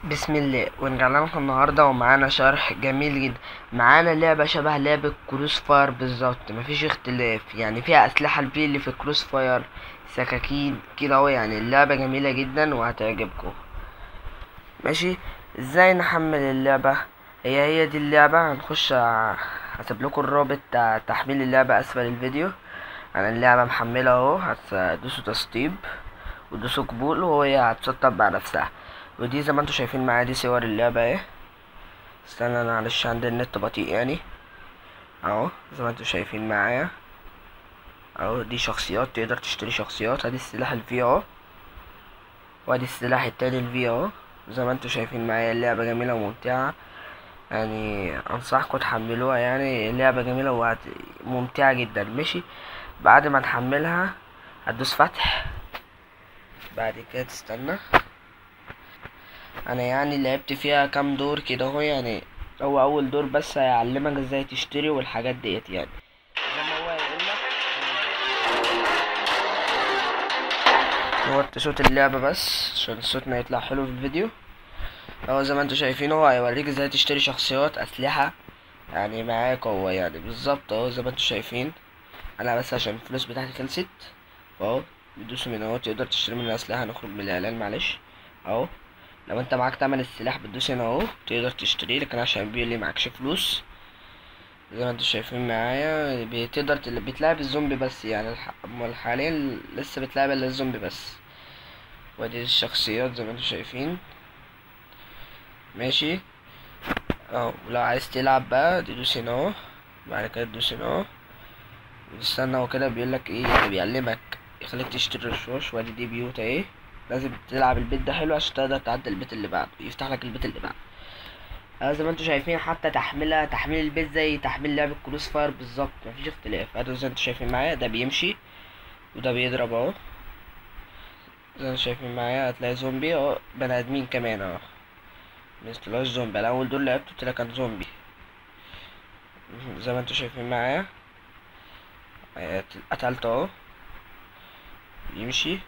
بسم الله ونرجع لكم النهارده ومعانا شرح جميل جدا معانا لعبه شبه لعبه كروس فاير بالظبط مفيش اختلاف يعني فيها اسلحه البي اللي في كروس فاير سكاكين كده اهو يعني اللعبه جميله جدا وهتعجبكم ماشي ازاي نحمل اللعبه هي هي دي اللعبه هنخش ع- هسيب لكم الرابط بتاع تحميل اللعبه اسفل الفيديو انا اللعبه محمله اهو هتدوسوا تسطيب وتدوسوا قبول وهي هتسطب مع نفسها ودي زي ما انتوا شايفين معايا دي صور اللعبة اهي استنى انا معلش عندي النت بطيء يعني اهو زي ما انتوا شايفين معايا اهو دي شخصيات تقدر تشتري شخصيات ادي السلاح الفي اهو وادي السلاح التاني الفي اهو زي ما انتوا شايفين معايا اللعبة جميلة وممتعة يعني انصحكم تحملوها يعني اللعبة جميلة وهت... ممتعة جدا ماشي بعد ما تحملها هتدوس فتح بعد كده تستنى انا يعني لعبت فيها كام دور كده اهو يعني هو اول دور بس هيعلمك ازاي تشتري والحاجات ديت يعني زي ما هو هيقول لك وطي صوت اللعبة بس عشان الصوت ما يطلع حلو في الفيديو اهو زي ما انتوا شايفين هو هيوريك ازاي تشتري شخصيات اسلحة يعني معاك هو يعني بالظبط اهو زي ما انتوا شايفين انا بس عشان الفلوس بتاعتي خلصت فاهو بتدوسوا من اهو تقدر تشتري من الاسلحة هنخرج من الاعلان معلش اهو لو انت معاك تمن السلاح بتدوس هنا اهو تقدر تشتريه لكن عشان بيقول لي معكش فلوس زي ما انتوا شايفين معايا بتقدر تل... بتلعب الزومبي بس يعني الح... امال حاليا لسه بتلعب الا الزومبي بس ودي الشخصيات زي ما انتوا شايفين ماشي اهو لو عايز تلعب بقى تدوس هنا اهو بعد كده تدوس هنا اهو وتستنى هو كده بيقولك ايه يعني بيعلمك يخليك تشتري رشوش وادي دي بيوت اهي لازم تلعب البيت ده حلو عشان تقدر تعدي البيت اللي بعده يفتح لك البيت اللي بعده اه زي ما انتوا شايفين حتى تحميلها تحميل البيت زي تحميل لعبة كروس فاير بالظبط مفيش اختلاف ادي زي ما انتوا شايفين معايا ده بيمشي وده بيضرب اهو زي ما انتوا شايفين معايا هتلاقي زومبي اهو بني ادمين كمان اهو مستلاش زومبي انا اول دول لعبته طلع كان زومبي زي ما انتوا شايفين معايا اه، قتلته اهو يمشي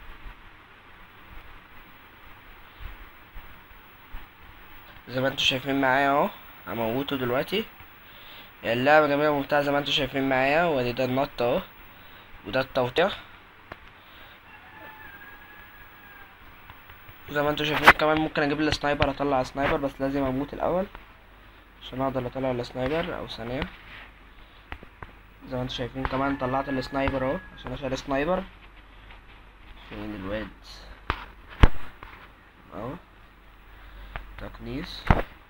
زي ما انتوا شايفين معايا اهو هموته دلوقتي اللعبة جميلة وممتعة زي ما انتوا شايفين معايا وادي ده النط اهو وده التوطيع زي ما انتوا شايفين كمان ممكن اجيب السنايبر اطلع سنايبر بس لازم اموت الاول عشان اقدر اطلع السنايبر او ثانية زي ما انتوا شايفين كمان طلعت السنايبر اهو عشان اشيل سنايبر فين الواد اهو تقنيس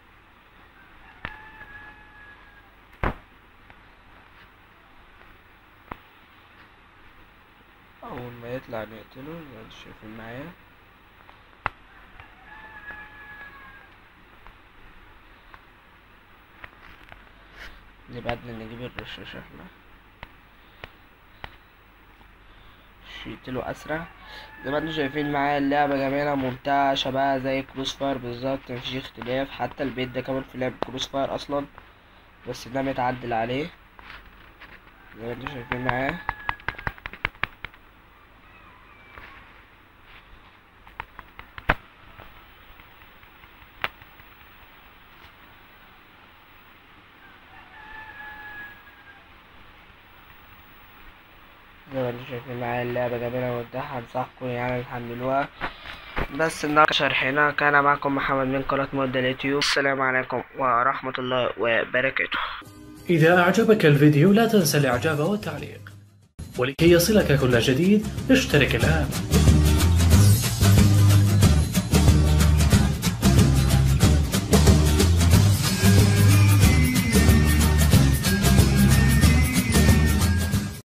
اول ما يطلع نقتله زي ما انتوا شايفين معايا نبعدنا نجيب الرشاش احنا يقتلوا اسرع زي ما انتوا شايفين معايا اللعبة جميلة ممتعة شبهها زي كروس فاير بالظبط مفيش اختلاف حتى البيت ده كمان في لعبة كروس فاير اصلا بس ده متعدل عليه زي ما انتوا شايفين معايا زي ما انتوا شايفين معايا اللعبة جميلة وممتعة انصحكم يعني تحملوها بس النهاردة شرحنا كان معكم محمد من قناة مودة اليوتيوب السلام عليكم ورحمة الله وبركاته إذا أعجبك الفيديو لا تنسى الإعجاب والتعليق ولكي يصلك كل جديد اشترك الآن